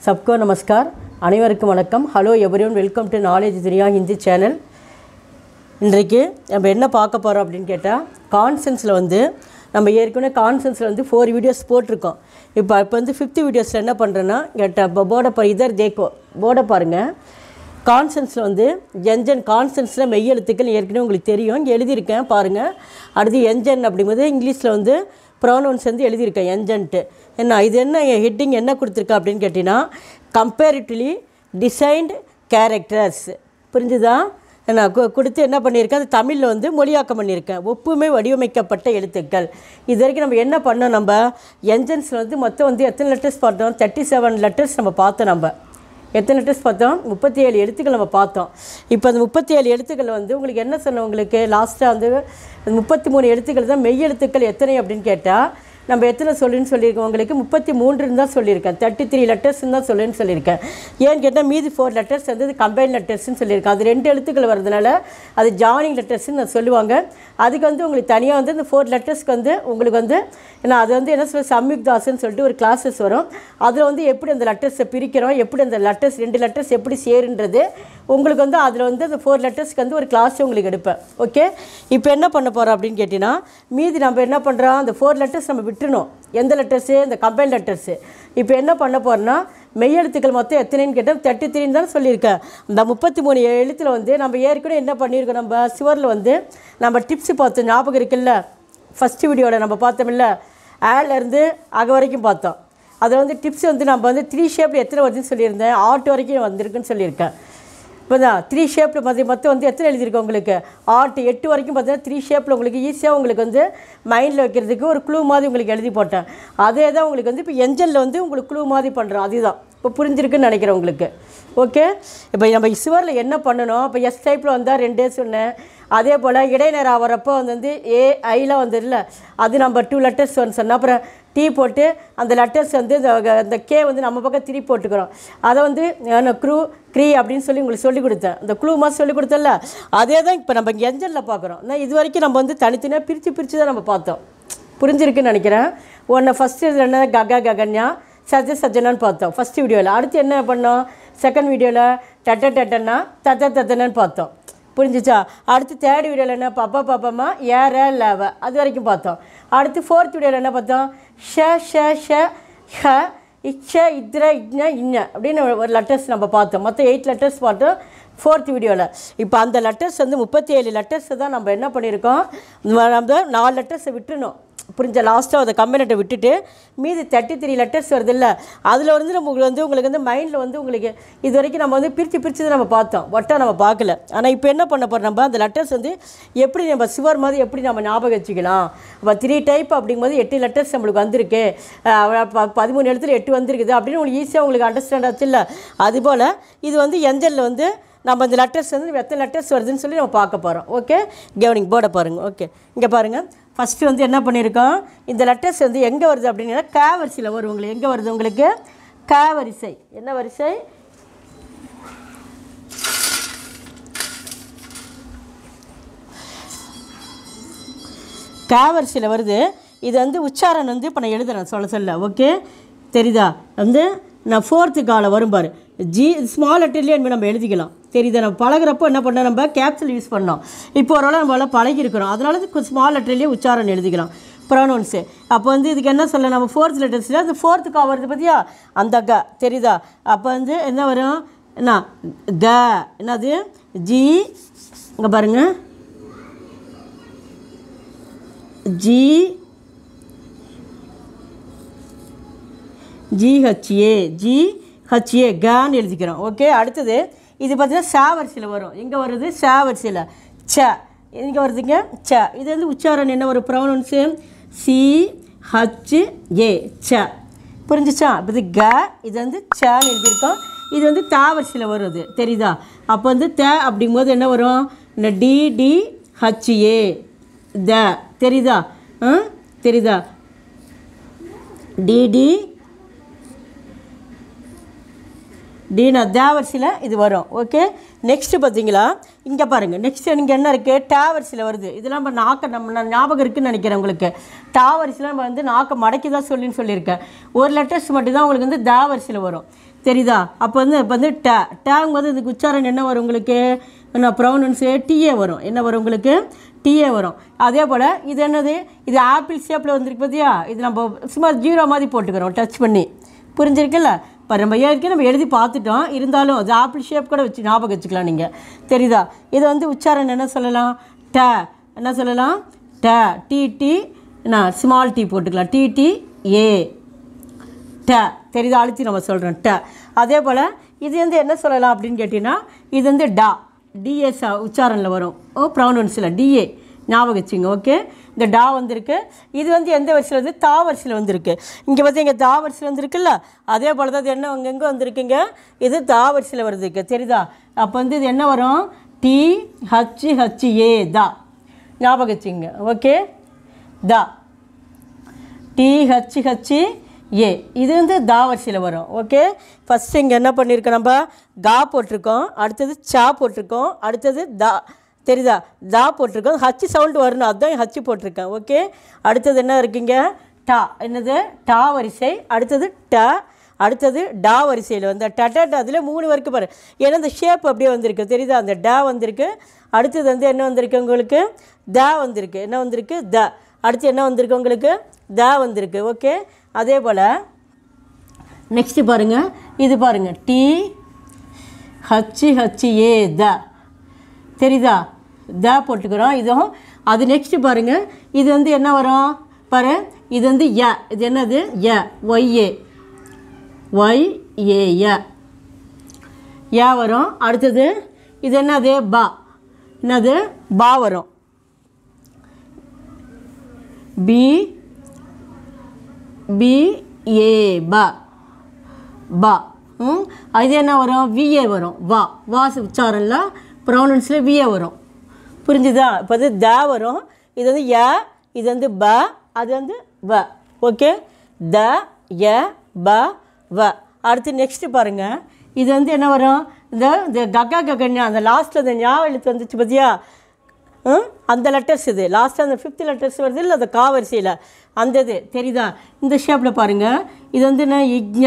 சப்கோ நமஸ்கார் அனைவருக்கும் வணக்கம் hello everyone welcome to knowledge துரியா ஹிந்தி சேனல் இன்றைக்கு நம்ம என்ன பார்க்க போகிறோம் அப்படின்னு கேட்டால் கான்சென்ஸில் வந்து நம்ம ஏற்கனவே கான்சென்ஸில் வந்து ஃபோர் வீடியோஸ் போட்டிருக்கோம் இப்போ இப்போ வந்து ஃபிஃப்த் வீடியோஸில் என்ன பண்ணுறேன்னா கேட்ட போர்டை பாரு இதர் தேக்கோ போர்டை பாருங்கள் கான்சென்ஸில் வந்து என்ஜன் கான்சென்ஸில் மெய்யெழுத்துக்கள் ஏற்கனவே உங்களுக்கு தெரியும் இங்கே எழுதியிருக்கேன் பாருங்கள் அடுத்து என்ஜன் அப்படிங்கும்போது இங்கிலீஷில் வந்து ப்ரோனவுன்ஸ் வந்து எழுதியிருக்கேன் என்ஜன்ட்டு என்ன இது என்ன ஹெட்டிங் என்ன கொடுத்துருக்கா அப்படின்னு கேட்டிங்கன்னா கம்பேரிட்டிவ்லி டிசைன்டு கேரக்டர்ஸ் புரிஞ்சுதா நான் கு- கொடுத்து என்ன பண்ணியிருக்கேன் அது தமிழில் வந்து மொழியாக்கம் பண்ணியிருக்கேன் ஒப்புமை வடிவமைக்கப்பட்ட எழுத்துக்கள் இது வரைக்கும் நம்ம என்ன பண்ணோம் நம்ம என்ஜன்ஸில் வந்து மொத்தம் வந்து எத்தனை லெட்டர்ஸ் பார்த்தோம் தேர்ட்டி செவன் லெட்டர்ஸ் நம்ம பார்த்தோம் நம்ம எத்தனை லெட்டர்ஸ் பார்த்தோம் முப்பத்தி ஏழு எழுத்துக்கள் நம்ம பார்த்தோம் இப்போ அந்த முப்பத்தி ஏழு எழுத்துக்கள் வந்து உங்களுக்கு என்ன சொன்னோம் உங்களுக்கு லாஸ்ட்டாக வந்து முப்பத்தி மூணு எழுத்துக்கள் தான் மெய் எழுத்துக்கள் எத்தனை அப்படின்னு கேட்டால் நம்ம எத்தனை சொல்லுன்னு சொல்லியிருக்கோம் உங்களுக்கு முப்பத்தி மூன்றுன்னு தான் சொல்லியிருக்கேன் தேர்ட்டி த்ரீ லெட்டர்ஸ்னு தான் சொல்லுன்னு சொல்லியிருக்கேன் ஏன்னு கேட்டால் மீதி ஃபோர் லெட்டர்ஸ் வந்து கம்பைன் லெட்டர்ஸ்னு சொல்லியிருக்கேன் அது ரெண்டு எழுத்துக்கள் வரதுனால அது ஜாயினிங் லெட்டர்ஸ்னு நான் சொல்லுவாங்க அதுக்கு வந்து உங்களுக்கு தனியாக வந்து இந்த ஃபோர் லெட்டர்ஸ்க்கு வந்து உங்களுக்கு வந்து ஏன்னா அது வந்து என்ன சொல்ல சம்யுக்தாஸ்ன்னு சொல்லிட்டு ஒரு கிளாஸஸ் வரும் அதில் வந்து எப்படி அந்த லெட்டர்ஸை பிரிக்கிறோம் எப்படி அந்த லெட்டர்ஸ் ரெண்டு லெட்டர்ஸ் எப்படி சேருன்றது உங்களுக்கு வந்து அதில் வந்து அந்த ஃபோர் லெட்டர்ஸ்க்கு வந்து ஒரு கிளாஸ் உங்களுக்கு எடுப்பேன் ஓகே இப்போ என்ன பண்ண போகிறோம் அப்படின்னு கேட்டிங்கன்னா மீதி நம்ம என்ன பண்ணுறோம் அந்த ஃபோர் லெட்டர்ஸ் நம்ம விட்டுறணும் எந்த லெட்டர்ஸு இந்த கம்பைன் லெட்டர்ஸு இப்போ என்ன பண்ண போகிறோன்னா மெய்யெழுத்துக்கள் மொத்தம் எத்தனைன்னு கேட்டால் தேர்ட்டி த்ரீன்னு தானே சொல்லியிருக்கேன் இந்த முப்பத்தி மூணு எழுத்தில் வந்து நம்ம ஏற்கனவே என்ன பண்ணியிருக்கோம் நம்ம சுவரில் வந்து நம்ம டிப்ஸ் பார்த்தோம் ஞாபகம் இருக்குல்ல ஃபஸ்ட்டு வீடியோவில் நம்ம பார்த்தோம்ல ஏலேருந்து அக வரைக்கும் பார்த்தோம் அதில் வந்து டிப்ஸ் வந்து நம்ம வந்து த்ரீ ஷேப்பில் எத்தனை வருதுன்னு சொல்லியிருந்தேன் ஆட்டு வரைக்கும் வந்திருக்குன்னு சொல்லியிருக்கேன் இப்போ தான் த்ரீ ஷேப்பில் மொத்தம் மொத்தம் வந்து எத்தனை எழுதியிருக்கோம் உங்களுக்கு ஆட்டு எட்டு வரைக்கும் பார்த்தீங்கன்னா த்ரீ ஷேப்பில் உங்களுக்கு ஈஸியாக உங்களுக்கு வந்து மைண்டில் வைக்கிறதுக்கு ஒரு க்ளூ மாதிரி உங்களுக்கு எழுதி போட்டேன் அதே தான் உங்களுக்கு வந்து இப்போ எஞ்சலில் வந்து உங்களுக்கு க்ளூ மாதிரி பண்ணுறோம் அதுதான் இப்போ புரிஞ்சிருக்குன்னு நினைக்கிறேன் உங்களுக்கு ஓகே இப்போ நம்ம சுவரில் என்ன பண்ணணும் இப்போ எஸ் டைப்பில் வந்தால் ரெண்டே சொன்னேன் அதே போல் இடைநேரம் ஆகிறப்போ வந்து ஏ ஐலாம் வந்துடல அது நம்ம டூ லெட்டர்ஸ் வந்து சொன்னோம் அப்புறம் டீ போட்டு அந்த லெட்டர்ஸ் வந்து இந்த இந்த கே வந்து நம்ம பக்கம் திரி போட்டுக்கிறோம் அதை வந்து க்ரூ க்ரீ அப்படின்னு சொல்லி உங்களுக்கு சொல்லி கொடுத்தேன் இந்த க்ளூ மாதிரி சொல்லி கொடுத்தல அதே தான் இப்போ நம்ம எஞ்சலில் பார்க்குறோம் நான் இது வரைக்கும் நம்ம வந்து தனித்தனியாக பிரித்து பிரித்து தான் நம்ம பார்த்தோம் புரிஞ்சிருக்குன்னு நினைக்கிறேன் ஒன்று ஃபஸ்ட்டு இதில் என்ன ககா ககன்யா சஜ சஜனான்னு பார்த்தோம் ஃபஸ்ட் வீடியோவில் அடுத்து என்ன பண்ணோம் செகண்ட் வீடியோவில் டட்ட டட்டன்னா தத்த தத்தனன்னு பார்த்தோம் புரிஞ்சுச்சா அடுத்து தேர்ட் வீடியோவில் என்ன பாப்பா பாப்பாமா ஏற லேவ அது வரைக்கும் பார்த்தோம் அடுத்து ஃபோர்த் வீடியோவில் என்ன பார்த்தோம் ஷ ஷ ஷ ஹ இச்ச இத்ர இக்ன இன்ன அப்படின்னு ஒரு- ஒரு லெட்டர்ஸ் நம்ம பார்த்தோம் மொத்தம் எயிட் லெட்டர்ஸ் பார்த்தோம் ஃபோர்த் வீடியோவில் இப்போ அந்த லெட்டர்ஸ் வந்து முப்பத்தி ஏழு லெட்டர்ஸ் தான் நம்ம என்ன பண்ணியிருக்கோம் நம்ம நாலு லெட்டர்ஸை விட்டுணும் புரிஞ்ச லாஸ்ட்டாக அந்த கம்பெனிட்ட விட்டுட்டு மீதி தேர்ட்டி த்ரீ லெட்டர்ஸ் வருது இல்லை அதில் வந்து நம்ம உங்களுக்கு வந்து உங்களுக்கு வந்து மைண்டில் வந்து உங்களுக்கு இது வரைக்கும் நம்ம வந்து பிரித்து பிரித்து தான் நம்ம பார்த்தோம் ஒட்டா நம்ம பார்க்கல ஆனால் இப்போ என்ன பண்ண போகிறோம் நம்ம அந்த லெட்டர்ஸ் வந்து எப்படி நம்ம சுவர் மாதிரி எப்படி நம்ம ஞாபகம் வச்சுக்கலாம் இப்போ த்ரீ டைப் அப்படிங்கும்போது எட்டு லெட்டர்ஸ் நம்மளுக்கு வந்திருக்கு அஹ் ப- பதிமூணு எழுத்துல எட்டு வந்திருக்குது அப்படின்னு உங்களுக்கு ஈஸியாக உங்களுக்கு அண்டர்ஸ்டாண்ட் ஆச்சு இல்லை அதுபோல் இது வந்து எஞ்சலில் வந்து நம்ம இந்த லெட்டர்ஸ் வந்து எத்தனை லெட்டர்ஸ் வருதுன்னு சொல்லி நம்ம பார்க்க போகிறோம் ஓகே கவனிங் போர்டை பாருங்கள் ஓகே இங்கே பாருங்கள் ஃபஸ்ட்டு வந்து என்ன பண்ணியிருக்கோம் இந்த லெட்டர்ஸ் வந்து எங்கே வருது அப்படின்னா க வரிசையில் வரும் உங்களுக்கு எங்கே வருது உங்களுக்கு க வரிசை என்ன வரிசை க வரிசையில் வருது இது வந்து உச்சாரணம் வந்து இப்போ நான் எழுதுறேன் சொல்ல சொல்ல ஓகே தெரியுதா வந்து நான் ஃபோர்த்து கால வரும் பாரு ஜி ஸ்மால் லெட்டர்லேயே நம்ம எழுதிக்கலாம் தெரியுதா நம்ம பழகுறப்போ என்ன பண்ணோம் நம்ம கேப்சல் யூஸ் பண்ணோம் இப்போ ஓரளவு நம்ம எல்லாம் பழகிருக்கிறோம் அதனால ஸ்மால் லெட்டர்லேயே உச்சாரணம் எழுதிக்கலாம் ப்ரொனவுன்ஸு அப்போ வந்து இதுக்கு என்ன சொல்ல நம்ம ஃபோர்த் லெட்டர்ஸில் அந்த ஃபோர்த்து கா வருது பார்த்தியா அந்த க தெரியுதா அப்போ வந்து என்ன வரும் என்ன க என்னது ஜி இங்கே பாருங்கள் ஜி ஜிஹெச்ஏ ஜிஹெச்ஏ கான்னு எழுதிக்கிறோம் ஓகே அடுத்தது இது பார்த்தீங்கன்னா சா வரிசையில் வரும் எங்கே வருது சா வரிசையில் ச எங்கே வருதுங்க ச இது வந்து உச்சாரணம் என்ன ஒரு ப்ரௌனன்ஸு சி ஹச் ஏ ச புரிஞ்சுச்சா அப்போ இது க இது வந்து சான்னு எழுதியிருக்கோம் இது வந்து தா வரிசையில் வருது தெரியுதா அப்போ வந்து த அப்படிங்கும்போது என்ன வரும் இந்த டி டி ஹச் ஏ த தெரியுதா ஆ தெரியுதா டிடி டீனா தேவர்சியில் இது வரும் ஓகே நெக்ஸ்ட்டு பார்த்தீங்களா இங்கே பாருங்கள் நெக்ஸ்ட் இங்கே என்ன இருக்குது டேவர்ஸில் வருது இதெல்லாம் நம்ம நாக்க நம்ம நான் ஞாபகம் இருக்குன்னு நினைக்கிறேன் உங்களுக்கு டாவர்ஸில் நம்ம வந்து நாக்கை மடக்கி தான் சொல்லின்னு சொல்லியிருக்கேன் ஒரு லெட்டர்ஸ் மட்டும் தான் உங்களுக்கு வந்து தேவர்ஸில் வரும் தெரியுதா அப்போ வந்து இப்போ வந்து ட டேங்கும் போது இதுக்கு உச்சாரணம் என்ன வரும் உங்களுக்கு என்ன ப்ரௌனன்ஸு டிஏ வரும் என்ன வரும் உங்களுக்கு டிஏ வரும் அதே போல் இது என்னது இது ஆப்பிள் ஷேப்பில் வந்திருக்கு பார்த்தியா இது நம்ம சும்மா ஜீரோ மாதிரி போட்டுக்கிறோம் டச் பண்ணி புரிஞ்சிருக்குல்ல இப்போ நம்ம ஏற்கனவே நம்ம எழுதி பார்த்துட்டோம் இருந்தாலும் அது ஆப்பிள் ஷேப் கூட வச்சு ஞாபகம் வச்சுக்கலாம் நீங்கள் தெரியுதா இது வந்து உச்சாரணம் என்ன சொல்லலாம் ட என்ன சொல்லலாம் ட டி டி என்ன ஸ்மால் டி போட்டுக்கலாம் டி டி ஏ ட தெரியுதா அழுத்தி நம்ம சொல்கிறோம் ட அதே போல் இது வந்து என்ன சொல்லலாம் அப்படின்னு கேட்டிங்கன்னா இது வந்து டா டிஎஸ் உச்சாரணில் வரும் ஓ ப்ரௌனன்ஸில் டிஏ ஞாபகம் வச்சுங்க ஓகே இந்த டா வந்திருக்கு இது வந்து எந்த வரிசையில் வந்து தா வரிசையில் வந்திருக்கு இங்கே பார்த்து இங்கே தா வரிசையில் வந்திருக்குல்ல அதே போல் தான் இது என்ன அங்கே எங்கே வந்திருக்குங்க இது தா வரிசையில் வருதுக்கு தெரியுதா அப்போ வந்து இது என்ன வரும் டி ஹச் ஹச் ஏ தா ஞாபகம் வச்சுங்க ஓகே தா டிஹெச்ஹெச் ஏ இது வந்து தா வரிசையில் வரும் ஓகே ஃபஸ்ட்டு இங்கே என்ன பண்ணியிருக்கோம் நம்ம கா போட்டிருக்கோம் அடுத்தது சா போட்டிருக்கோம் அடுத்தது தா தெரியுதா தா போட்டிருக்கோம் ஹச் சவுண்டு வரணும் அதுதான் ஹச் போட்டிருக்கேன் ஓகே அடுத்தது என்ன இருக்குங்க டா என்னது டா வரிசை அடுத்தது ட அடுத்தது டா வரிசையில் வந்து டட்ட அதில் மூணு வரைக்கும் பாரு ஏன்னா இந்த ஷேப் அப்படியே வந்திருக்கு தெரியுதா அந்த டா வந்திருக்கு அடுத்தது வந்து என்ன வந்திருக்கு உங்களுக்கு த வந்திருக்கு என்ன வந்திருக்கு த அடுத்து என்ன வந்திருக்கு உங்களுக்கு த வந்திருக்கு ஓகே அதே போல் நெக்ஸ்ட்டு பாருங்கள் இது பாருங்கள் டி ஹச்சு ஹச்சு ஏ த தெரியுதா த போட்டுக்கிறோம் இதுவும் அது நெக்ஸ்ட்டு பாருங்கள் இது வந்து என்ன வரும் பாரு இது வந்து ய இது என்னது ய ஒய்ஏ ஒய் ஏ ய ய வரும் அடுத்தது இது என்னது பா என்னது பா வரும் பி பி ஏ பா பா ம் அது என்ன வரும் விஏ வரும் வா வா உச்சாரம்ல ப்ரௌனன்ஸில் விஏ வரும் புரிஞ்சுதா இப்போ வந்து த வரும் இது வந்து ய இது வந்து ப அது வந்து வ ஓகே த ய ப வ அடுத்து நெக்ஸ்ட்டு பாருங்கள் இது வந்து என்ன வரும் இந்த இந்த கக்கா கக்கன்யா அந்த லாஸ்ட்டில் இந்த ஞாபகம் எழுத்து வந்துச்சு பார்த்தியா ம்? அந்த லெட்டர்ஸ் இது லாஸ்ட்டாக அந்த ஃபிஃப்த் லெட்டர்ஸ் வருது இல்லை அந்த கா வரிசையில் அந்த இது தெரியுதா இந்த ஷேப்பில் பாருங்கள் இது வந்து என்ன இக்ஞ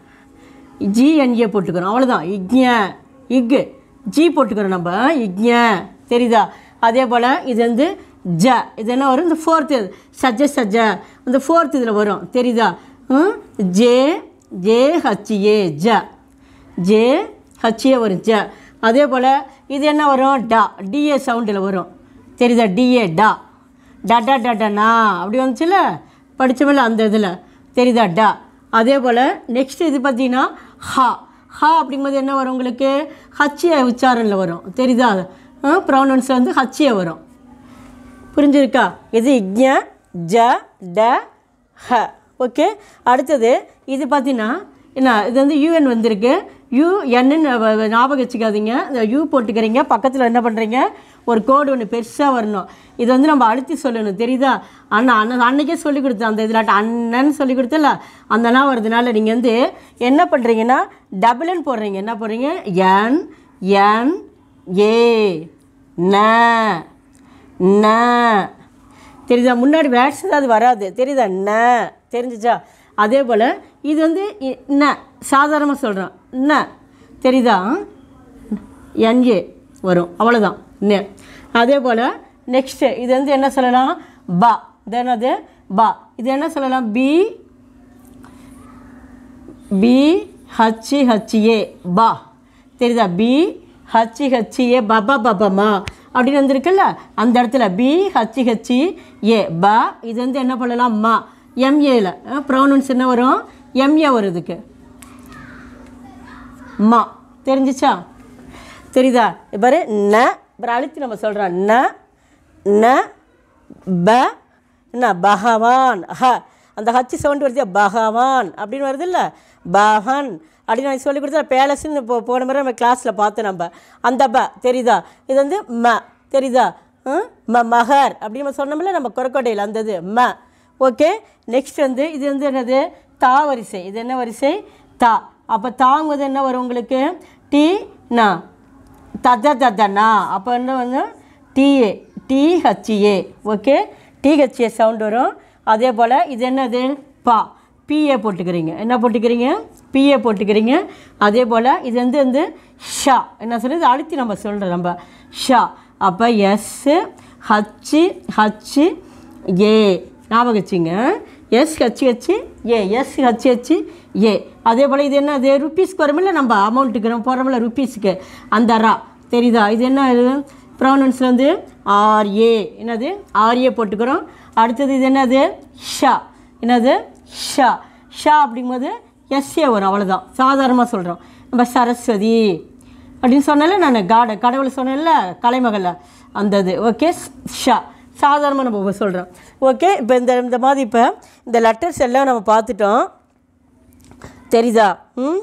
ஜிஎன்ஏ போட்டுக்கிறோம் அவ்வளோதான் இக்ஞ இக் ஜி போட்டுக்கிறோம் நம்ம இக்ஞ தெரியுதா அதே போல் இது வந்து ஜ இது என்ன வரும் இந்த ஃபோர்த்து சஜ்ஜ சஜ்ஜ இந்த ஃபோர்த் இதில் வரும் தெரியுதா ம்? ஜே ஜே ஹச்ஏ ஜ ஜே ஹச்ஏ வரும் ஜ அதே போல் இது என்ன வரும் டா டிஏ சவுண்டில் வரும் தெரியுதா டிஏ டா டா டா டா டா அப்படி வந்துச்சுல படித்தமில்ல அந்த இதில் தெரியுதா டா அதே போல் நெக்ஸ்ட் இது பார்த்தீங்கன்னா ஹா ஹா அப்படிங்கும்போது என்ன வரும் உங்களுக்கு ஹச்சிய உச்சாரணில் வரும் தெரியுதா ப்ரௌனன்ஸில் வந்து ஹச்சிய வரும் புரிஞ்சிருக்கா இது இக்ஞ ஜ ட ஹ ஓகே அடுத்தது இது பார்த்தீங்கன்னா என்ன இது வந்து யூஎன் வந்திருக்கு யூ என்னன்னு ஞாபகம் வச்சுக்காதீங்க இந்த யூ போட்டுக்கிறீங்க பக்கத்தில் என்ன பண்ணுறீங்க ஒரு கோடு ஒன்று பெருசாக வரணும் இது வந்து நம்ம அழுத்தி சொல்லணும் தெரியுதா அண்ணா அண்ணன் அன்னைக்கே சொல்லி கொடுத்தேன் அந்த இதில் அண்ணன்னு சொல்லி கொடுத்தல அந்தலாம் வருதுனால நீங்கள் வந்து என்ன பண்ணுறீங்கன்னா டபுள்னு போடுறீங்க என்ன போடுறீங்க என் என் ஏ ந ந தெரியுதா முன்னாடி வேர்ட்ஸ் ஏதாவது வராது தெரியுதா ந தெரிஞ்சுச்சா அதே போல் இது வந்து இ- ந சாதாரணமாக சொல்கிறோம் ந தெரியுதா என்ஏ வரும் அவ்வளோதான் நெ அதே போல் நெக்ஸ்ட்டு இது வந்து என்ன சொல்லலாம் பா இது என்னது பா இது என்ன சொல்லலாம் பி பி ஹச்சி ஹச்ஏ பா தெரியுதா பி ஹச்சி ஹச்ஏ பபா பபமா அப்படின்னு வந்திருக்குல்ல அந்த இடத்துல பி ஹச்சி ஹச்சி ஏ பா இது வந்து என்ன பண்ணலாம் மா எம்ஏல ப்ரௌனன்ஸ் என்ன வரும் எம்ஏ வரும் இதுக்கு மா தெரிஞ்சிச்சா தெரியுதா பாரு ந அப்புறம் அழுத்தி நம்ம சொல்கிறோம் ந ந ப என்ன பகவான் ஹ அந்த ஹச்சு சவுண்ட் வருது பகவான் அப்படின்னு வருது இல்லை பகன் அப்படின்னு நான் சொல்லி கொடுத்தா பேலஸ்ன்னு இப்போ போன முறை நம்ம கிளாஸில் பார்த்தோம் நம்ம அந்த ப தெரியுதா இது வந்து ம தெரியுதா ம்? ம மகர் அப்படின்னு நம்ம சொன்னோம்ல நம்ம குரக்கோட்டையில் அந்த இது ம ஓகே நெக்ஸ்ட் வந்து இது வந்து என்னது தா வரிசை இது என்ன வரிசை தா அப்போ தாங்குவது என்ன வரும் உங்களுக்கு டி நா தத ததனா அப்போ என்ன வந்து T A T H A okay T H A sound வரும் அதே போல் இது என்னது பா பிஏ போட்டுக்கிறீங்க என்ன போட்டுக்கிறீங்க பிஏ போட்டுக்கிறீங்க அதே போல் இது வந்து வந்து ஷா என்ன சொல்கிறது அழுத்தி நம்ம சொல்கிறோம் நம்ம ஷா அப்போ எஸ்ஸு ஹச்சு ஹச்சு ஏ ஞாபகம் வச்சுங்க S H H A S H H A அதே போல் இது என்ன அது ருப்பீஸ்க்கு வருமில்ல நம்ம அமௌண்ட்டுக்கு நம்ம போடுறோம்ல ருப்பீஸுக்கு அந்த ரா தெரியுதா இது என்ன இது ப்ரௌனன்ஸில் வந்து ஆர்ஏ என்னது ஆர்ஏ போட்டுக்கிறோம் அடுத்தது இது என்னது ஷா என்னது ஷா ஷா அப்படிங்கும்போது எஸ்ஏ வரும் அவ்வளோதான் சாதாரணமாக சொல்கிறோம் நம்ம சரஸ்வதி அப்படின்னு சொன்னால நான் காட கடவுள் சொன்னேன்ல கலைமகளில் அந்த இது ஓகே ஷா சாதாரணமாக நம்ம சொல்கிறோம் ஓகே இப்போ இந்த இந்த மாதிரி இப்போ இந்த லெட்டர்ஸ் எல்லாம் நம்ம பார்த்துட்டோம் தெரியுதா ம்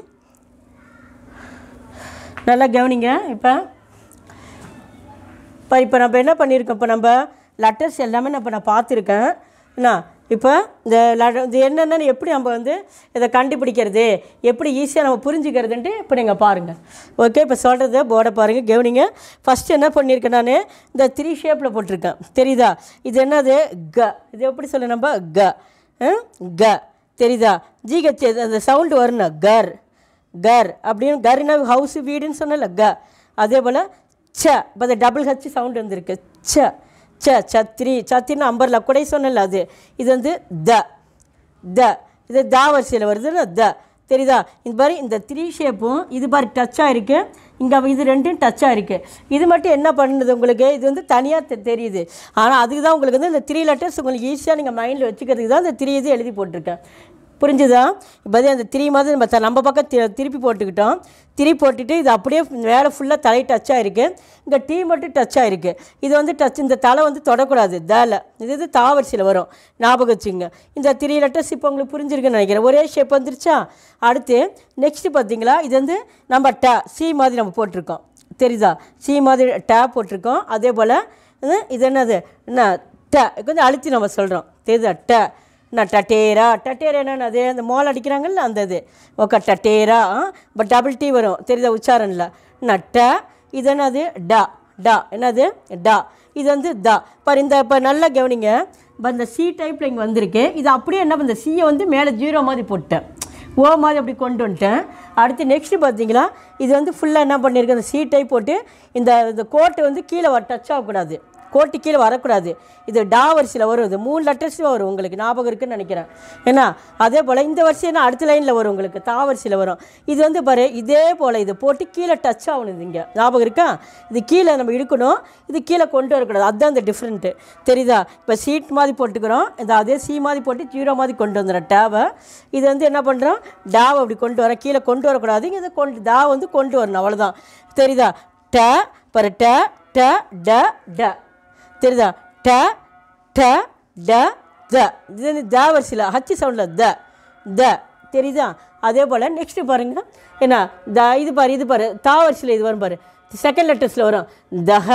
நல்லா கவனிங்க இப்போ இப்போ இப்போ நம்ம என்ன பண்ணியிருக்கோம் இப்போ நம்ம லெட்டர்ஸ் எல்லாமே நான் இப்போ நான் பார்த்துருக்கேன் என்ன இப்போ இந்த letter- இது என்னென்னு எப்படி நம்ம வந்து இதை கண்டுபிடிக்கிறது எப்படி ஈஸியாக நம்ம புரிஞ்சுக்கிறதுன்ட்டு இப்போ நீங்கள் பாருங்கள் ஓகே இப்போ சொல்கிறத போர்டை பாருங்கள் கவனிங்க ஃபஸ்ட்டு என்ன பண்ணியிருக்கேன் நான் இந்த த்ரீ ஷேப்பில் போட்டிருக்கேன் தெரியுதா இது என்னது க இது எப்படி சொல்ல நம்ம க ஆ? க தெரியுதா ஜிஹெச் அந்த சவுண்டு வரணும் கர் கர் அப்படின்னு கர்னா ஹவுஸ் வீடுன்னு சொன்னல க அதே போல் ச இப்போ அந்த டபுள் ஹச் சவுண்ட் வந்திருக்கு ச ச சத்திரி சத்திரின்னு அம்பர்ல கூட சொன்னல அது இது வந்து த த இது தா வரிசையில் வருதுல்ல த தெரியுதா இந்த மாதிரி இந்த த்ரீ ஷேப்பும் இது மாதிரி டச்சாக இருக்குது இங்கே இது ரெண்டும் டச்சாக இருக்குது இது மட்டும் என்ன பண்ணுது உங்களுக்கு இது வந்து தனியாக தெரியுது ஆனால் அதுக்கு தான் உங்களுக்கு வந்து இந்த த்ரீ லெட்டர்ஸ் உங்களுக்கு ஈஸியாக நீங்கள் மைண்டில் வச்சுக்கிறதுக்கு தான் இந்த த்ரீ இது எழுதி போட்டிருக்கேன் புரிஞ்சுதா இப்போ வந்து அந்த திரி மாதிரி நம்ம த- நம்ம பக்கம் தி- திருப்பி போட்டுக்கிட்டோம் திரி போட்டுட்டு இது அப்படியே மேலே ஃபுல்லாக தலை டச்சாக இருக்குது இங்கே டீ மட்டும் டச்சாக இருக்குது இது வந்து டச் இந்த தலை வந்து தொடக்கூடாது தலை இது இது தாவரிசையில் வரும் ஞாபகம் வச்சுங்க இந்த த்ரீ லெட்டர்ஸ் இப்போ உங்களுக்கு புரிஞ்சிருக்குன்னு நினைக்கிறேன் ஒரே ஷேப் வந்துருச்சா அடுத்து நெக்ஸ்ட்டு பார்த்தீங்களா இது வந்து நம்ம ட சி மாதிரி நம்ம போட்டிருக்கோம் தெரியுதா சி மாதிரி ட போட்டிருக்கோம் அதே போல் இது இது என்னது என்ன ட கொஞ்சம் அழுத்தி நம்ம சொல்கிறோம் தெரியுதா ட நான் டட்டேரா டட்டேரா என்னன்னு அது அந்த மோல் அடிக்கிறாங்கல்ல அந்த இது ஓகே டட்டேரா பட் டபுள் டி வரும் தெரியுதா உச்சாரணில் நட்ட இது என்னது டா டா என்னது டா இது வந்து தா பாரு இந்த இப்போ நல்லா கவனிங்க இப்போ இந்த சி டைப்பில் இங்கே வந்திருக்கு இது அப்படியே என்ன பண்ண சியை வந்து மேலே ஜீரோ மாதிரி போட்டேன் ஓ மாதிரி அப்படி கொண்டு வந்துட்டேன் அடுத்து நெக்ஸ்ட்டு பார்த்தீங்களா இது வந்து ஃபுல்லாக என்ன பண்ணியிருக்கேன் இந்த சி டைப் போட்டு இந்த இந்த கோட்டை வந்து கீழே வர டச் ஆகக்கூடாது கோட்டு கீழே வரக்கூடாது இது டா வரிசையில் வரும் இது மூணு லெட்டர்ஸ் வரும் உங்களுக்கு ஞாபகம் இருக்குன்னு நினைக்கிறேன் ஏன்னா அதே போல் இந்த வரிசை என்ன அடுத்த லைனில் வரும் உங்களுக்கு தா வரிசையில் வரும் இது வந்து பாரு இதே போல் இது போட்டு கீழே டச் ஆகணும் இது இங்கே ஞாபகம் இருக்கா இது கீழே நம்ம இழுக்கணும் இது கீழே கொண்டு வரக்கூடாது அதுதான் இந்த டிஃப்ரெண்ட்டு தெரியுதா இப்போ சீட் மாதிரி போட்டுக்கிறோம் இந்த அதே சி மாதிரி போட்டு ஜீரோ மாதிரி கொண்டு வந்துடுறோம் டேவை இது வந்து என்ன பண்ணுறோம் டாவை அப்படி கொண்டு வர கீழே கொண்டு வரக்கூடாது இதை கொண்டு டா வந்து கொண்டு வரணும் அவ்வளோதான் தெரியுதா ட பரு ட ட ட ட தெரியுதா ட ட ட த இது வந்து த வரிசையில் ஹச் சவுண்டில் த த தெரியுதா அதே போல் நெக்ஸ்ட்டு பாருங்க என்ன த இது பாரு இது பாரு தா வரிசையில் இது வரும் பாரு செகண்ட் லெட்டர்ஸில் வரும் தஹ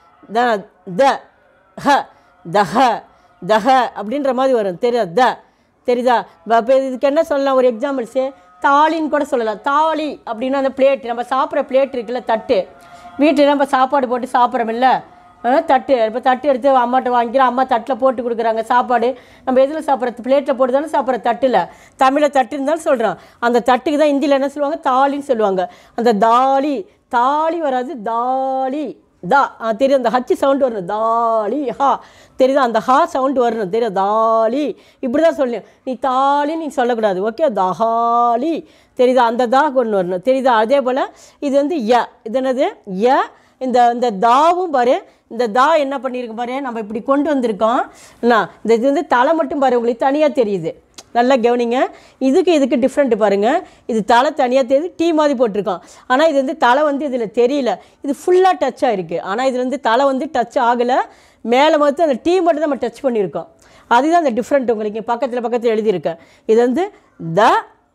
த த ஹ தஹ தஹ அப்படின்ற மாதிரி வரும் தெரியுதா த தெரியுதா இப்போ இதுக்கு என்ன சொல்லலாம் ஒரு எக்ஸாம்பிள்ஸு தாலின்னு கூட சொல்லலாம் தாலி அப்படின்னா அந்த பிளேட் நம்ம சாப்பிட்ற பிளேட் இருக்குல்ல தட்டு வீட்டில் நம்ம சாப்பாடு போட்டு சாப்பிட்றோமில்ல அஹ் தட்டு இப்போ தட்டு எடுத்து அம்மாட்ட வாங்கிக்கிறோம் அம்மா தட்டில் போட்டு கொடுக்குறாங்க சாப்பாடு நம்ம எதில் சாப்பிட்றது பிளேட்டில் போட்டு தானே சாப்பிட்ற தட்டில் தமிழில் தட்டு இருந்தாலும் சொல்கிறோம் அந்த தட்டுக்கு தான் ஹிந்தியில் என்ன சொல்லுவாங்க தாலின்னு சொல்லுவாங்க அந்த தாலி தாலி வராது தாலி தா ஆ, தெரியும் அந்த ஹச் சவுண்டு வரணும் தாலி ஹா தெரியுதா அந்த ஹா சவுண்டு வரணும் தெரியும் தாலி இப்படி தான் சொல்லணும் நீ தாலி நீ சொல்லக்கூடாது ஓகே தஹாலி தெரியுதா அந்த தா கொண்டு வரணும் தெரியுதா அதே போல் இது வந்து ய இது என்னது ய இந்த இந்த தாவும் பாரு இந்த தா என்ன பண்ணியிருக்கு பாரு நம்ம இப்படி கொண்டு வந்திருக்கோம் என்ன இந்த இது வந்து தலை மட்டும் பாரு உங்களுக்கு தனியாக தெரியுது நல்லா கவனிங்க இதுக்கு இதுக்கு டிஃப்ரெண்ட் பாருங்கள் இது தலை தனியாக தெரியுது டீ மாதிரி போட்டிருக்கோம் ஆனால் இது வந்து தலை வந்து இதில் தெரியல இது ஃபுல்லாக டச் ஆகிருக்கு ஆனால் இது வந்து தலை வந்து டச் ஆகலை மேலே மட்டும் அந்த டீ மட்டும் நம்ம டச் பண்ணியிருக்கோம் அதுதான் அந்த டிஃப்ரெண்ட் உங்களுக்கு பக்கத்தில் பக்கத்தில் எழுதியிருக்கேன் இது வந்து த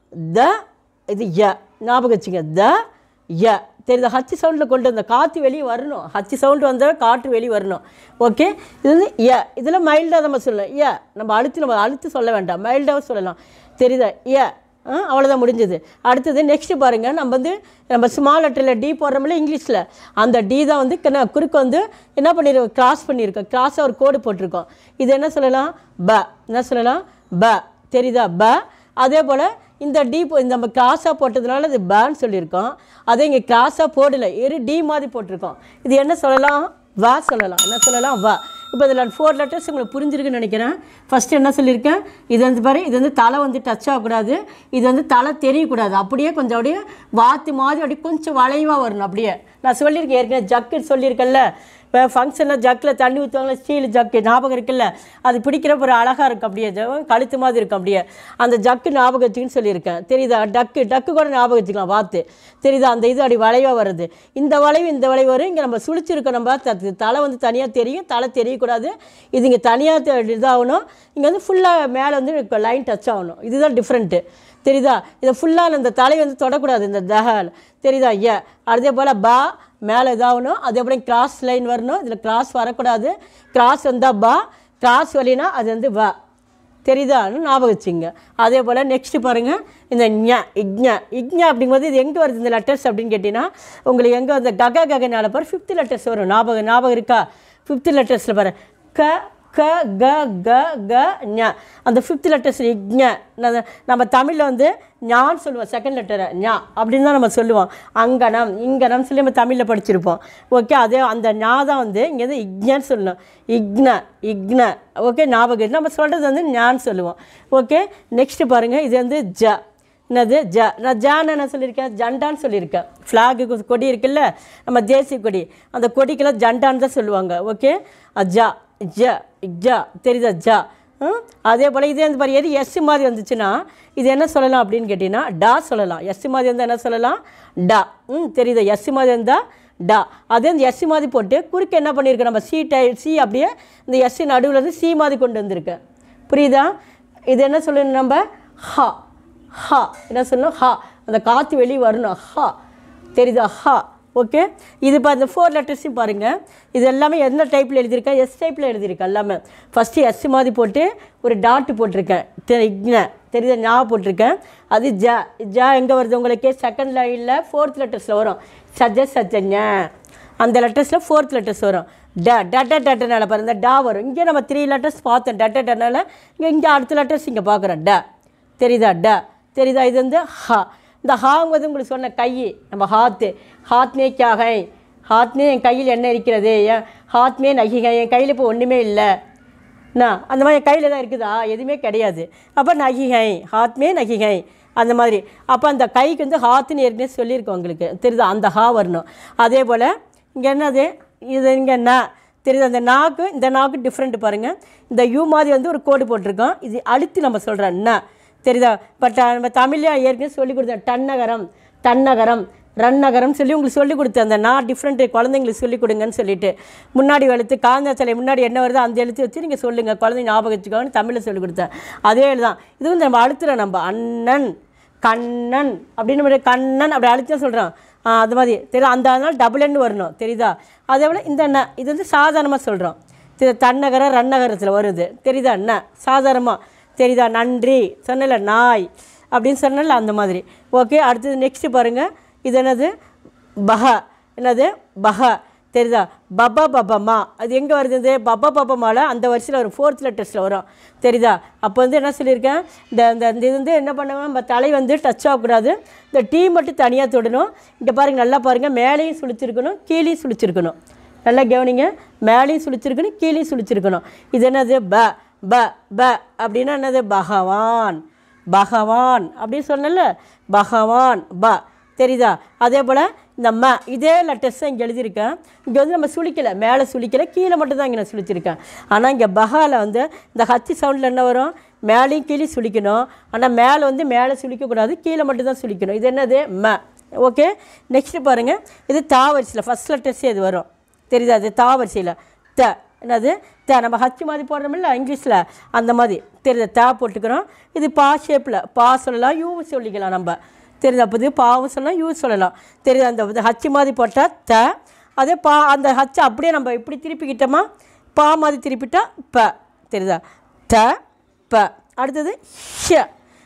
த இது ய ஞாபகம் வச்சுங்க த ய தெரியுதா ஹச் சவுண்டில் கொண்டு வந்த காற்று வெளியே வரணும் ஹச் சவுண்டு வந்தால் காற்று வெளியே வரணும் ஓகே இது வந்து ய இதில் மைல்டாக நம்ம சொல்லலாம் ய நம்ம அழுத்தி நம்ம அழுத்தி சொல்ல வேண்டாம் மைல்டாக சொல்லலாம் தெரியுதா ய ஆ, அவ்வளோதான் முடிஞ்சது அடுத்தது நெக்ஸ்ட்டு பாருங்கள் நம்ம வந்து நம்ம ஸ்மால் லெட்டரில் டி போடுறோம்ல இங்கிலீஷில் அந்த டி தான் வந்து என்ன குறுக்கு வந்து என்ன பண்ணியிருக்கோம் கிராஸ் பண்ணியிருக்கோம் கிராஸாக ஒரு கோடு போட்டிருக்கோம் இது என்ன சொல்லலாம் ப என்ன சொல்லலாம் ப தெரியுதா ப அதே போல் இந்த டி போ- இந்த நம்ம கிராஸாக போட்டதுனால இது பேன் சொல்லியிருக்கோம் அதே இங்கே கிராஸாக போடல எரு டி மாதிரி போட்டிருக்கோம் இது என்ன சொல்லலாம் வா சொல்லலாம் என்ன சொல்லலாம் வா இப்போ இதில் ஃபோர் லெட்டர்ஸ் உங்களுக்கு புரிஞ்சிருக்குன்னு நினைக்கிறேன் ஃபஸ்ட்டு என்ன சொல்லியிருக்கேன் இது வந்து பாரு இது வந்து தலை வந்து டச் ஆகக்கூடாது இது வந்து தலை தெரியக்கூடாது அப்படியே கொஞ்சம் அப்படியே வாத்து மாதிரி அப்படியே கொஞ்சம் வளைவாக வரணும் அப்படியே நான் சொல்லியிருக்கேன் ஏற்கனவே ஜக்கு சொல்லியிருக்கேன்ல இப்போ ஃபங்க்ஷனில் ஜக்கில் தண்ணி ஊற்றுவாங்களே ஸ்டீல் ஜக்கு ஞாபகம் இருக்குல்ல அது பிடிக்கிறப்ப ஒரு அழகாக இருக்கும் அப்படியே ஜ- கழுத்து மாதிரி இருக்கும் அப்படியே அந்த ஜக்கு ஞாபகம் வச்சுக்கின்னு சொல்லியிருக்கேன் தெரியுதா டக்கு டக்கு கூட ஞாபகம் வச்சுக்கலாம் பார்த்து தெரியுதா அந்த இது அப்படி வளைவாக வருது இந்த வளைவு இந்த வளைவு வரும் இங்கே நம்ம சுழிச்சிருக்கோம் நம்ம த- தலை வந்து தனியாக தெரியும் தலை தெரியக்கூடாது இது இங்கே தனியாக இதாகணும் இங்கே வந்து ஃபுல்லாக மேலே வந்து லைன் டச் ஆகணும் இதுதான் டிஃப்ரெண்ட்டு தெரியுதா இதை ஃபுல்லாக இந்த தலை வந்து தொடக்கூடாது இந்த தஹல் தெரியுதா ஏ அதே போல் பா மேலே இதாகணும் அதே போல் கிராஸ் லைன் வரணும் இதில் கிராஸ் வரக்கூடாது கிராஸ் வந்தால் பா கிராஸ் வழினா அது வந்து வா தெரியுதான்னு ஞாபகம் வச்சுங்க அதே போல் நெக்ஸ்ட்டு பாருங்கள் இந்த ஞ இக்ஞ இக்ஞ அப்படிங்கும்போது இது எங்கே வருது இந்த லெட்டர்ஸ் அப்படின்னு கேட்டிங்கன்னா உங்களுக்கு எங்கே அந்த கக ககனால பாரு ஃபிஃப்த் லெட்டர்ஸ் வரும் ஞாபகம் ஞாபகம் இருக்கா ஃபிஃப்த் லெட்டர்ஸில் பாரு க க க க க ஞ அந்த ஃபிஃப்த் லெட்டர்ஸ் இக்ஞ நம்ம- நம்ம தமிழில் வந்து ஞான்னு சொல்லுவோம் செகண்ட் லெட்டரை ஞா அப்படின்னு தான் நம்ம சொல்லுவோம் அங்கனம் இங்கனம் சொல்லி நம்ம தமிழில் படிச்சிருப்போம் ஓகே அதே அந்த ஞா தான் வந்து இங்கே வந்து இக்ஞன்னு சொல்லணும் இக்ன இக்ன ஓகே ஞாபகம் இருக்கு. நம்ம சொல்கிறது வந்து ஞான்னு சொல்லுவோம் ஓகே நெக்ஸ்ட்டு பாருங்கள் இது வந்து ஜ என்னது ஜ நான் ஜான்னு என்ன சொல்லியிருக்கேன் ஜண்டான்னு சொல்லியிருக்கேன் ஃப்ளாகு கொடி இருக்குல்ல நம்ம தேசிய கொடி அந்த கொடிக்கெல்லாம் ஜண்டான்னு தான் சொல்லுவாங்க ஓகே ஜா ஜ ஜ தெரியுதா ஜா ம்? அதே போல் இதே வந்து பாரு எது எஸ் மாதிரி வந்துச்சுன்னா இது என்ன சொல்லலாம் அப்படின்னு கேட்டிங்கன்னா டா சொல்லலாம் எஸ் மாதிரி இருந்தால் என்ன சொல்லலாம் டா ம் தெரியுதா எஸ் மாதிரி இருந்தால் டா அதே இந்த எஸ் மாதிரி போட்டு குறுக்க என்ன பண்ணியிருக்கோம் நம்ம சி டை சி அப்படியே இந்த எஸ் நடுவில் இருந்து சி மாதிரி கொண்டு வந்திருக்கேன் புரியுதா இது என்ன சொல்லணும் நம்ம ஹா ஹா என்ன சொல்லணும் ஹா அந்த காற்று வெளியே வரணும் ஹா தெரியுதா ஹா ஓகே இது இப்போ இந்த ஃபோர் லெட்டர்ஸையும் பாருங்கள் இது எல்லாமே எந்த டைப்பில் எழுதியிருக்கேன் எஸ் டைப்பில் எழுதியிருக்கேன் எல்லாமே ஃபஸ்ட்டு எஸ் மாதிரி போட்டு ஒரு டாட்டு போட்டிருக்கேன் தெ- இக்ன தெரியுதா ஞா போட்டிருக்கேன் அது ஜ ஜ எங்கே வருது உங்களுக்கு செகண்ட் லைனில் ஃபோர்த் லெட்டர்ஸில் வரும் சஜ சஜஞ அந்த லெட்டர்ஸில் ஃபோர்த் லெட்டர்ஸ் வரும் ட டட்ட டட்டனால பாருங்க இந்த டா வரும் இங்கே நம்ம த்ரீ லெட்டர்ஸ் பார்த்தோம் டட்ட டட்டனால இங்கே இங்கே அடுத்த லெட்டர்ஸ் இங்கே பார்க்குறோம் ட தெரியுதா ட தெரியுதா இது வந்து ஹா இந்த ஹாங்கிறது உங்களுக்கு சொன்ன கை நம்ம ஹாத்து ஹாத்மே கியாகை ஹாத்மே என் கையில் என்ன இருக்கிறது என் ஹாத்மே நகிகை என் கையில் இப்போ ஒன்றுமே இல்லை என்ன அந்த மாதிரி என் கையில் தான் இருக்குதா எதுவுமே கிடையாது அப்போ நகிகை ஹாத்மே நகிகை அந்த மாதிரி அப்போ அந்த கைக்கு வந்து ஹாத்துன்னு ஏற்கனவே சொல்லியிருக்கோம் உங்களுக்கு தெரியுதா அந்த ஹா வரணும் அதே போல் இங்கே என்னது இது இங்கே ந தெரியுது அந்த நாக்கு இந்த நாக்கு டிஃப்ரெண்ட் பாருங்கள் இந்த யூ மாதிரி வந்து ஒரு கோடு போட்டிருக்கோம் இது அழுத்தி நம்ம சொல்கிறோம் ந தெரியுதா பட் நம்ம தமிழ்ல ஏற்கனவே சொல்லி கொடுத்தேன் டன்னகரம் தன்னகரம் ரன்னகரம் சொல்லி உங்களுக்கு சொல்லி கொடுத்தேன் அந்த நான் டிஃப்ரெண்ட்டு குழந்தைங்களுக்கு சொல்லி கொடுங்கன்னு சொல்லிட்டு முன்னாடி எழுத்து காந்த சிலை முன்னாடி என்ன வருதோ அந்த எழுத்து வச்சு நீங்கள் சொல்லுங்கள் குழந்தைங்க ஞாபகம் வச்சுக்கோன்னு தமிழில் சொல்லி கொடுத்தேன் அதே தான் இது வந்து நம்ம அழுத்துறோம் நம்ம அண்ணன் கண்ணன் அப்படின்னு நம்ம கண்ணன் அப்படி அழுத்தி சொல்கிறோம் அது மாதிரி தெரியும் அந்த அதனால டபுள் எண் வரணும் தெரியுதா அதே போல் இந்த அண்ணன் இது வந்து சாதாரணமாக சொல்கிறோம் திரு தன்னகரம் ரன்னகரத்தில் வருது தெரியுதா அண்ணா சாதாரணமாக தெரியுதா நன்றி சொன்னல நாய் அப்படின்னு சொன்னல அந்த மாதிரி ஓகே அடுத்தது நெக்ஸ்ட்டு பாருங்கள் இது என்னது பஹ என்னது பஹ தெரியுதா பபா பபமா அது எங்கே வருது இது பபா பபமால அந்த வரிசையில் வரும் ஃபோர்த் லெட்டர்ஸில் வரும் தெரியுதா அப்போ வந்து என்ன சொல்லியிருக்கேன் இந்த இந்த இந்த இது வந்து என்ன பண்ணுவேன் நம்ம தலை வந்து டச் ஆகக்கூடாது இந்த டீ மட்டும் தனியாக தொடணும் இங்கே பாருங்கள் நல்லா பாருங்கள் மேலேயும் சுழிச்சிருக்கணும் கீழேயும் சுழிச்சிருக்கணும் நல்லா கவனிங்க மேலேயும் சுழிச்சிருக்கணும் கீழேயும் சுழிச்சிருக்கணும் இது என்னது ப ப ப அப்படின்னா என்னது பகவான் பகவான் அப்படின்னு சொன்னல பகவான் ப தெரியுதா அதே போல் இந்த ம இதே லெட்டர்ஸ் இங்கே எழுதியிருக்கேன் இங்கே வந்து நம்ம சுழிக்கலை மேலே சுழிக்கலை கீழே மட்டும் தான் இங்கே நான் சுழிச்சிருக்கேன் ஆனால் இங்கே பகாவில் வந்து இந்த ஹச்சி சவுண்டில் என்ன வரும் மேலேயும் கீழே சுழிக்கணும் ஆனால் மேலே வந்து மேலே சுழிக்கக்கூடாது கீழே மட்டும் தான் சுழிக்கணும் இது என்னது ம ஓகே நெக்ஸ்ட்டு பாருங்கள் இது தா வரிசையில் ஃபஸ்ட் லெட்டர்ஸே இது வரும் தெரியுதா அது தா வரிசையில் த என்னது த நம்ம ஹச்சு மாதிரி போடுறோமில்ல இங்கிலீஷில் அந்த மாதிரி தெரியுதா தா போட்டுக்கிறோம் இது பா ஷேப்பில் பா சொல்லலாம் யூ சொல்லிக்கலாம் நம்ம தெரியுதா அப்போ இது பாவும் சொல்லலாம் யூ சொல்லலாம் தெரியுதா அந்த இது ஹச்சு மாதிரி போட்டால் த அதே பா அந்த ஹச்சை அப்படியே நம்ம இப்படி திருப்பிக்கிட்டோமா பா மாதிரி திருப்பிட்டா ப தெரியுதா த ப அடுத்தது ஷ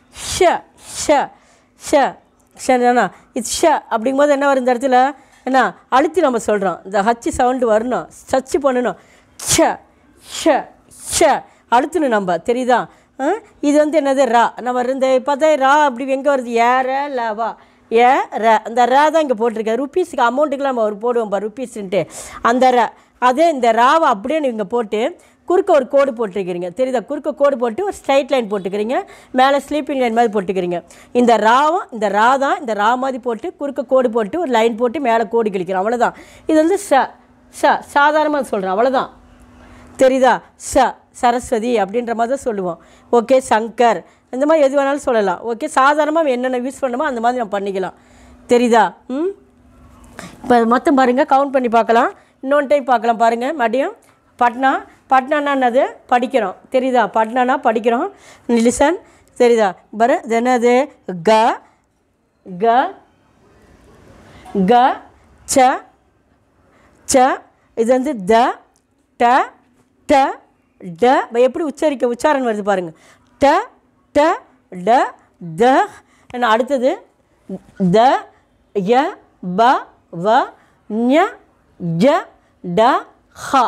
ஷ ஷ ஷ ஷனா இது ஷ அப்படிங்கும்போது என்ன வரும் இந்த இடத்துல என்ன அழுத்தி நம்ம சொல்கிறோம் இந்த ஹச்சு சவுண்டு வரணும் சச்சு பண்ணணும் ஷ ஷ ஷ அழுத்தணும் நம்ம தெரியுதா ஆ? இது வந்து என்னது ரா நம்ம இந்த பார்த்தா ரா அப்படி எங்கே வருது ஏற லவா ஏ ர அந்த ரா தான் இங்கே போட்டிருக்கேன் ருப்பீஸுக்கு அமௌண்ட்டுக்குலாம் நம்ம ஒரு போடுவோம் பா ருப்பீஸ்ன்ட்டு அந்த ர அதே இந்த ராவை அப்படியே நீங்கள் போட்டு குறுக்க ஒரு கோடு போட்டிருக்கிறீங்க தெரியுதா குறுக்க கோடு போட்டு ஒரு ஸ்ட்ரைட் லைன் போட்டுக்கிறீங்க மேலே ஸ்லீப்பிங் லைன் மாதிரி போட்டுக்கிறீங்க இந்த ராவும் இந்த ரா தான் இந்த ரா மாதிரி போட்டு குறுக்க கோடு போட்டு ஒரு லைன் போட்டு மேலே கோடு கிழிக்கிறோம் அவ்வளோதான் இது வந்து ச ச சாதாரணமாக சொல்கிறேன் அவ்வளோதான் தெரியுதா ச சரஸ்வதி அப்படின்ற மாதிரி தான் சொல்லுவோம் ஓகே சங்கர் இந்த மாதிரி எது வேணாலும் சொல்லலாம் ஓகே சாதாரணமாக என்னென்ன யூஸ் பண்ணணுமோ அந்த மாதிரி நம்ம பண்ணிக்கலாம் தெரியுதா ம் இப்போ மொத்தம் பாருங்கள் கவுண்ட் பண்ணி பார்க்கலாம் இன்னொன்று டைம் பார்க்கலாம் பாருங்கள் மதியம் பட்னா பட்னானா என்னது படிக்கிறோம் தெரியுதா பட்னானா படிக்கிறோம் லிசன் தெரியுதா பாரு இது என்னது க க க ச ச இது வந்து த ட ட ட ப- எப்படி உச்சரிக்க உச்சாரணம் வருது பாருங்க ட ட ட த என்ன அடுத்தது த ய ப வ ஞ ஜ ட ஹ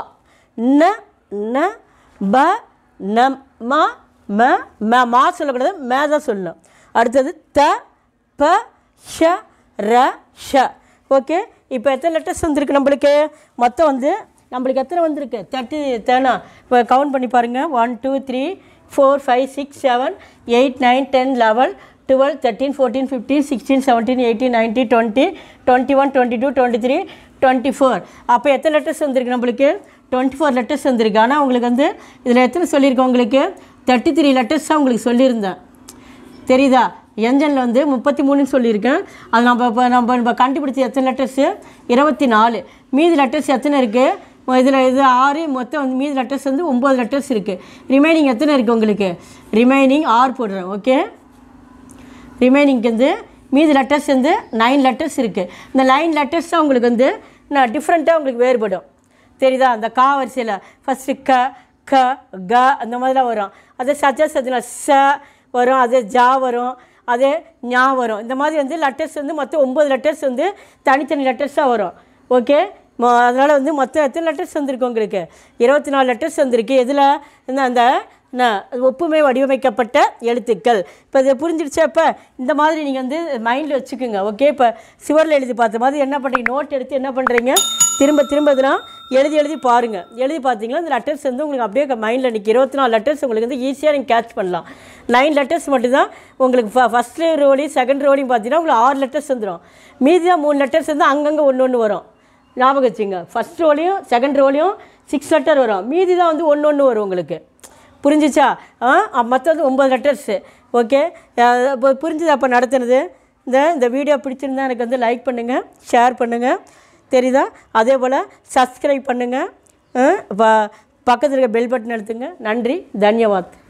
ந ந ப ந ம ம ம மா சொல்லக்கூடாது மே தான் சொல்லணும் அடுத்தது த ப ஷ ர ஷ ஓகே இப்போ எத்தனை லெட்டர்ஸ் வந்திருக்கு நம்மளுக்கு மொத்தம் வந்து நம்மளுக்கு எத்தனை வந்திருக்கு தேர்ட்டி தேனா இப்போ கவுண்ட் பண்ணி பாருங்கள் one two three four five six seven eight nine ten eleven twelve thirteen fourteen fifteen sixteen seventeen eighteen ninety twenty twenty one twenty two twenty three twenty four அப்போ எத்தனை லெட்டர்ஸ் வந்திருக்கு நம்மளுக்கு twenty four letters வந்திருக்கு ஆனால் உங்களுக்கு வந்து இதில் எத்தனை சொல்லியிருக்கேன் உங்களுக்கு தேர்ட்டி த்ரீ லெட்டர்ஸ் தான் உங்களுக்கு சொல்லியிருந்தேன் தெரியுதா என்ஜனில் வந்து முப்பத்தி மூணுன்னு சொல்லியிருக்கேன் அது நம்ம இப்போ நம்ம இப்போ கண்டுபிடிச்ச எத்தனை லெட்டர்ஸு இருபத்தி நாலு மீதி லெட்டர்ஸ் எத்தனை இருக்குது இதில் இது ஆறு மொத்தம் வந்து மீதி லெட்டர்ஸ் வந்து ஒம்பது லெட்டர்ஸ் இருக்குது ரிமைனிங் எத்தனை இருக்குது உங்களுக்கு ரிமைனிங் ஆறு போடுறேன் ஓகே ரிமைனிங்க்கு வந்து மீதி லெட்டர்ஸ் வந்து நைன் லெட்டர்ஸ் இருக்குது இந்த நைன் லெட்டர்ஸ் தான் உங்களுக்கு வந்து நான் டிஃப்ரெண்ட்டாக உங்களுக்கு வேறுபடும் தெரியுதா அந்த கா வரிசையில் ஃபஸ்ட்டு க க க அந்த மாதிரிலாம் வரும் அதே சஜா சஜனா ச வரும் அதே ஜா வரும் அதே ஞா வரும் இந்த மாதிரி வந்து லெட்டர்ஸ் வந்து மொத்தம் ஒம்பது லெட்டர்ஸ் வந்து தனித்தனி லெட்டர்ஸாக வரும் ஓகே அதனால் வந்து மொத்தம் எத்தனை லெட்டர்ஸ் வந்திருக்கு உங்களுக்கு இருபத்தி நாலு லெட்டர்ஸ் வந்திருக்கு எதில் இந்த அந்த என்ன ஒப்புமை வடிவமைக்கப்பட்ட எழுத்துக்கள் இப்போ இதை புரிஞ்சிடுச்சா இப்போ இந்த மாதிரி நீங்கள் வந்து மைண்டில் வச்சுக்கோங்க ஓகே இப்போ சிவரில் எழுதி பார்த்த மாதிரி என்ன பண்ணுறீங்க நோட் எடுத்து என்ன பண்ணுறீங்க திரும்ப திரும்ப இதெல்லாம் எழுதி எழுதி பாருங்கள் எழுதி பார்த்தீங்கன்னா இந்த லெட்டர்ஸ் வந்து உங்களுக்கு அப்படியே மைண்டில் நிற்கி இருபத்தி நாலு லெட்டர்ஸ் உங்களுக்கு வந்து ஈஸியாக நீங்கள் கேட்ச் பண்ணலாம் நைன் லெட்டர்ஸ் மட்டும்தான் உங்களுக்கு ஃப ஃபஸ்ட்டு ரோலையும் செகண்ட் ரோலையும் பார்த்தீங்கன்னா உங்களுக்கு ஆறு லெட்டர்ஸ் வந்துடும் மீதி தான் மூணு லெட்டர்ஸ் வந்து அங்கங்கே ஒன்று ஒன்று வரும் ஞாபகம் வச்சுங்க ஃபஸ்ட் ரோலையும் செகண்ட் ரோலையும் சிக்ஸ் லெட்டர் வரும் மீதி தான் வந்து ஒன்று ஒன்று வரும் உங்களுக்கு புரிஞ்சிச்சா ஆ மற்றது ஒம்பது லெட்டர்ஸு ஓகே இப்போ புரிஞ்சுது அப்போ நடத்துனது இந்த இந்த வீடியோ பிடிச்சிருந்தா எனக்கு வந்து லைக் பண்ணுங்கள் ஷேர் பண்ணுங்கள் தெரியுதா அதே போல் சப்ஸ்கிரைப் பண்ணுங்கள் பக்கத்தில் இருக்க பெல் பட்டன் அழுத்துங்க நன்றி தன்யவாத்